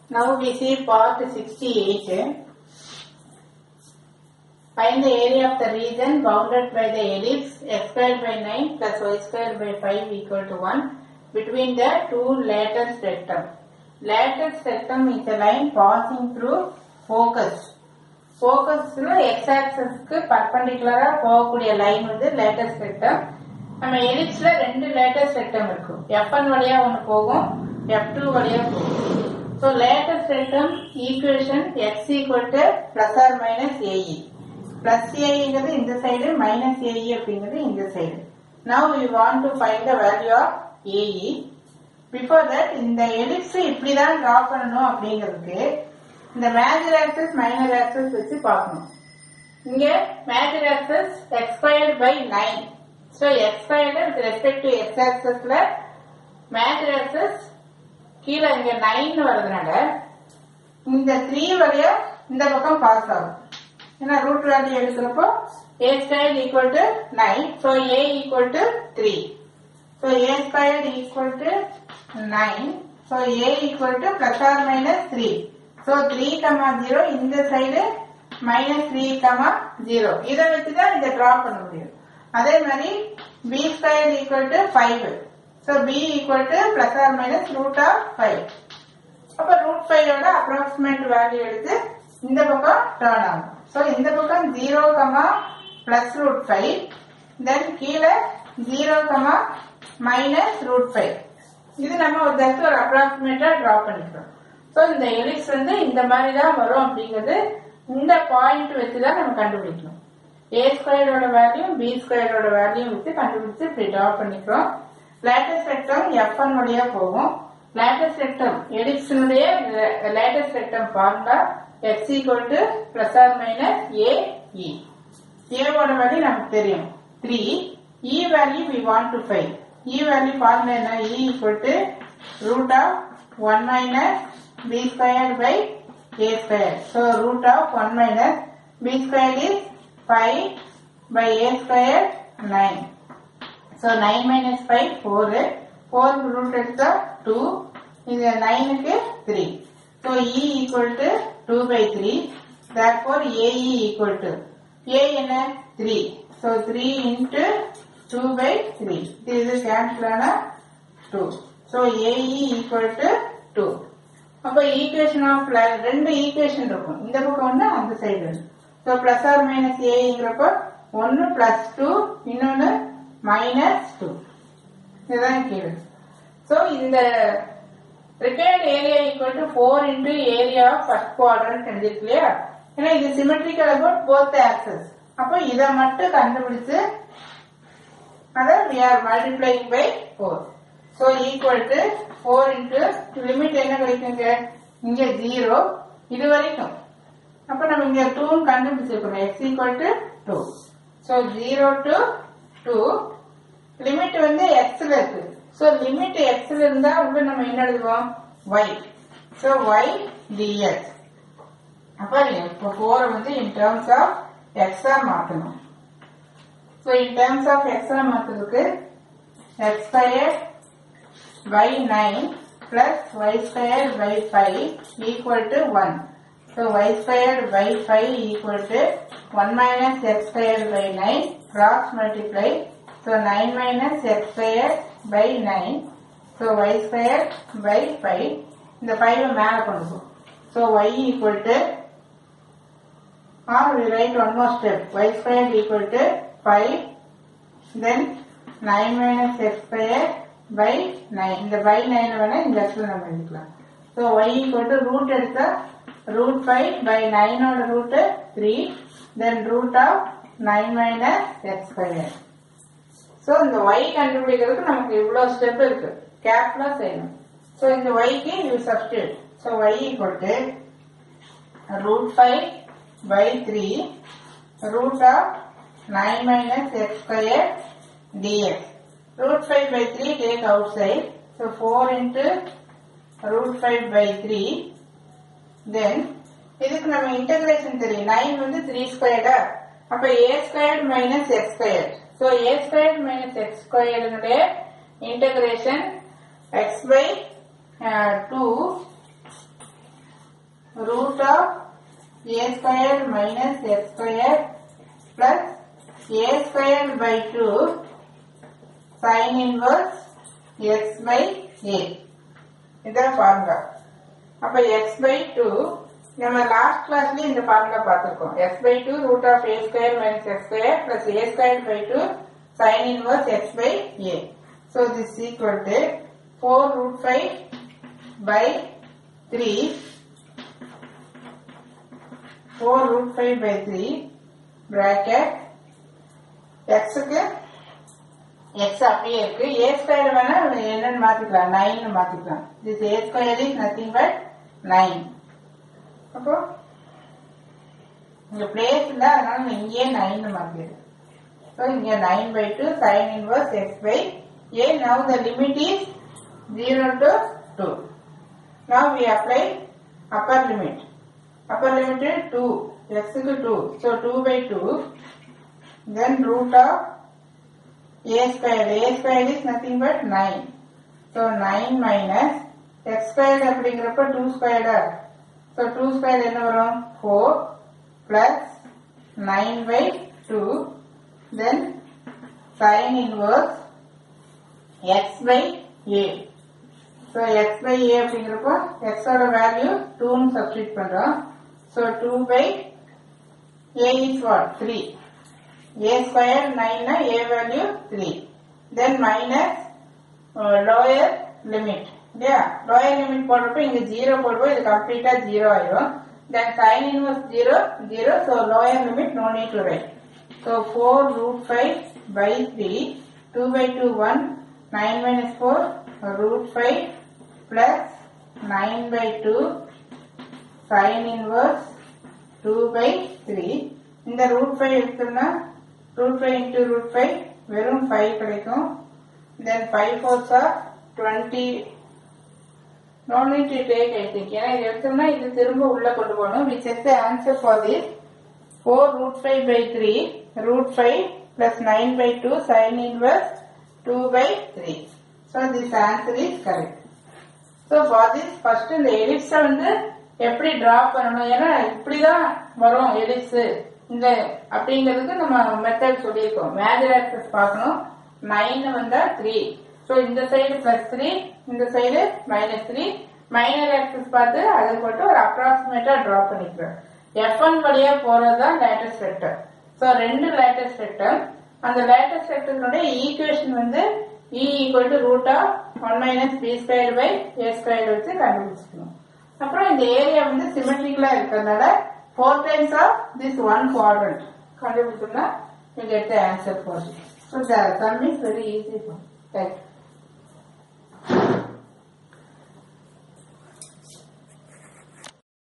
Now we see part 68. Find the area of the region bounded by the ellipse x squared by 9 plus y squared by 5 equal to 1 between the two lattice rectum. Lattice rectum is a line passing through focus. ஃபோக்கஸ்ல x ஆக்சஸ்க்கு பர்பண்டிகுலரா போகக்கூடிய line வந்து latus rectum நம்ம எலிப்ஸ்ல ரெண்டு latus rectum இருக்கும் f one வழியா ஒன்று போகும் எஃப் டூ வழியா போகும் so latus rectum equation x equal to plus or minus ae plus ஏஇங்கிறது இந்த சைடு மைனஸ் ஏஇ அப்படிங்கிறது இந்த side now we want to find the value of ae before that இந்த எலிப்ஸ் இப்படிதான் டிரா பண்ணணும் அப்படிங்கிறதுக்கு இந்த மேஜர் ஆக்சஸ் மைனர் ஆக்சஸ் வச்சு பார்க்கணும் இங்க மேஜர் ஆக்சஸ் எக்ஸ்பயர்ட் பை நைன் ஸோ எக்ஸ்பயர்டு வித் ரெஸ்பெக்ட் டு எக்ஸ் ஆக்சஸ்ல மேஜர் ஆக்சஸ் கீழே இங்க நைன் வர்றதுனால இந்த த்ரீ வழியா இந்த பக்கம் பாஸ் ஆகும் ஏன்னா ரூட் வேல்யூ எடுக்கிறப்போ a square equal to nine so a equal to three so a square equal to nine so a equal to plus or minus three so three comma zero இந்த side minus three comma zero இதை வச்சு தான் இதை draw பண்ண முடியும் அதே மாதிரி b square equal to five so b equal to plus or minus root of five அப்ப ரூட் ஃபைவோட அப்ராக்சிமேட் வேல்யூ எடுத்து இந்த பக்கம் டேர்ன் ஆகும் ஸோ இந்த பக்கம் zero comma plus root five then கீழே zero comma minus root five இது நம்ம ஒரு ஜஸ்ட் ஒரு அப்ராக்சிமேட்டா டிரா பண்ணிக்கிறோம் ஸோ இந்த எலிப்ஸ் வந்து இந்த மாதிரி தான் வரும் அப்படிங்கிறது இந்த பாயிண்ட் வச்சு தான் நம்ம கண்டுபிடிக்கணும் ஏ ஸ்கொயரோட வேல்யூ பி ஸ்கொயரோட வேல்யூ வச்சு கண்டுபிடிச்சு இப்படி டிரா பண்ணிக்கிறோம் லேட்டஸ்ட் ரெக்டம் எஃப் ஒன் வழியா போகும் லேட்டஸ்ட் ரெக்டம் எலிப்ஸினுடைய latus rectum formula x equal to plus or minus a e ஏவோட வேல்யூ நமக்கு தெரியும் three e value we want to five e value formula என்ன e equal to root of one minus b square by a square. So root of 1 minus b square is 5 by a square 9. So 9 minus 5 4. 4 root is the 2. இது 9 க்கு 3. So e equal to 2 by 3. Therefore ae equal to a என்ன 3. So 3 into 2 by 3. இது cancel ஆன 2. So ae equal to 2. அப்ப equation of ரெண்டு equation இருக்கும் இந்த பக்கம் ஒண்ணு அந்த சைடு ஒன்று ஸோ பிளஸ் ஆர் மைனஸ் ஏங்கிறப்ப ஒன்னு பிளஸ் டூ இன்னொன்னு மைனஸ் டூ இதுதான் கீழே ஸோ இந்த required area equal to four into area of first quadrant எழுதிருக்கு இல்லையா ஏன்னா இது சிமெட்ரிக்கல் அபவுட் போத் ஆக்சஸ் அப்போ இதை மட்டும் கண்டுபிடிச்சு அதை we are multiplying by four so equal to four into limit என்ன கிடைக்குங்க இங்க ஜீரோ இது வரைக்கும் அப்ப நம்ம இங்க டூன்னு கண்டுபிடிச்சிருக்கோம் x equal to two so zero to two limit வந்து எக்ஸ்ல இருக்கு ஸோ லிமிட் எக்ஸ்ல இருந்தா உள்ள நம்ம என்ன எழுதுவோம் ஒய் ஸோ ஒய் டிஎக்ஸ் அப்ப இப்போ ஃபோரை வந்து இன் டேர்ம்ஸ் ஆஃப் எக்ஸா மாற்றணும் ஸோ இன் டேர்ம்ஸ் ஆஃப் எக்ஸா மாற்றுறதுக்கு x square by 9 plus y squared by 5 equal to 1. So y squared by 5 equal to 1 minus x squared by 9 cross multiply. So 9 minus x squared by 9. So y squared by 5. இந்த 5 மேல கொண்டு போ. So y equal to or we write one more step. y squared equal to 5. Then 9 minus x squared by nine இந்த by nine வேணா இந்த இடத்துல நம்ம எழுதிக்கலாம் so y equal to root எடுத்தா ரூட் ஃபைவ் பை நைனோட root three then root of nine minus x square so இந்த y கண்டுபிடிக்கிறதுக்கு நமக்கு இவ்வளோ ஸ்டெப் இருக்கு கேர்ஃபுல்லாக செய்யணும் ஸோ இந்த ஒய்க்கு you substitute so y equal to root five by three root of nine minus x square dx root 5 by 3 take outside. So 4 into root 5 by 3. Then இதுக்கு நம்ம இன்டகிரேஷன் தெரியும் நைன் வந்து த்ரீ ஸ்கொயர்டா அப்ப a squared minus x square so a squared minus x ஸ்கொயர்னுடைய integration x by two a square minus x square plus a square by 2 sin inverse x by a இதான் formula அப்ப x by 2 நம்ம last கிளாஸ்லயே இந்த formula பார்த்திருக்கோம் x by 2 root of a square minus x square plus a square by 2 sin inverse x by a so this is equal to 4 root 5 by 3 4 root 5 by 3 bracket x க்கு x அப்படியே இருக்கு a square வேணா என்னன்னு மாத்திக்கலாம் 9 மாத்திக்கலாம் this a square is nothing but 9 அப்போ இங்க place இல்ல அதனால நான் இங்கேயே 9 மாத்திடுறேன் so இங்க 9 by 2 sin inverse x by a now the limit is 0 to 2 now we apply upper limit upper limit is 2 x க்கு 2 so 2 by 2 then root of a square a square is nothing but 9 so 9 minus x square அப்படிங்கிறப்ப 2 squared so 2 square என்ன வரும் 4 plus 9 by 2 then sin inverse x by a so x by a அப்படிங்கிறப்போ x ஓட value 2 னு substitute பண்றோம் so 2 by a is what 3 a square 9 na a value 3 then minus uh, lower limit இல்லையா lower limit போடுறப்ப இங்க 0 போடுவோம் இது கம்ப்ளீட்டா 0 ஆயிரும் then sin inverse 0 0 so lower limit no need to write so 4 root 5 by 3 2 by 2 1 9 minus 4 root 5 plus 9 by 2 sin inverse 2 by 3 இந்த root five எடுத்தோம்னா root five into root five வெறும் ஃபைவ் கிடைக்கும் then five fours are twenty no need to take I think ஏன்னா இது எடுத்தோம்னா இது திரும்ப உள்ள கொண்டு போகணும் which is the answer for this four root five by three root five plus nine by two sine inverse two by three so this answer is correct so for this first இந்த எலிப்ஸை வந்து எப்படி draw பண்ணணும் ஏன்னா இப்படிதான் வரும் ellipse இந்த அப்படிங்கிறதுக்கு நம்ம மெத்தட் சொல்லியிருக்கோம் மேஜர் ஆக்சஸ் பார்க்கணும் நைன் வந்தா த்ரீ ஸோ இந்த சைடு பிளஸ் த்ரீ இந்த side minus three minor axis பார்த்து அதை போட்டு ஒரு அப்ராக்சிமேட்டா டிரா பண்ணிக்கிறோம் எஃப் ஒன் வழியா போறது தான் லேட்டஸ்ட் வெக்டர் ஸோ ரெண்டு லேட்டஸ்ட் வெக்டர் அந்த லேட்டஸ்ட் வெக்டர்னுடைய ஈக்குவேஷன் வந்து e equal to root of one minus B square by A square வச்சு கண்டுபிடிச்சிக்கணும் அப்புறம் இந்த ஏரியா வந்து சிமெட்ரிக்கலா இருக்கிறதுனால four times of this one quadrant கண்டுபிடிச்சோம்னா you get the answer for it. So the sum is very easy. Thank you.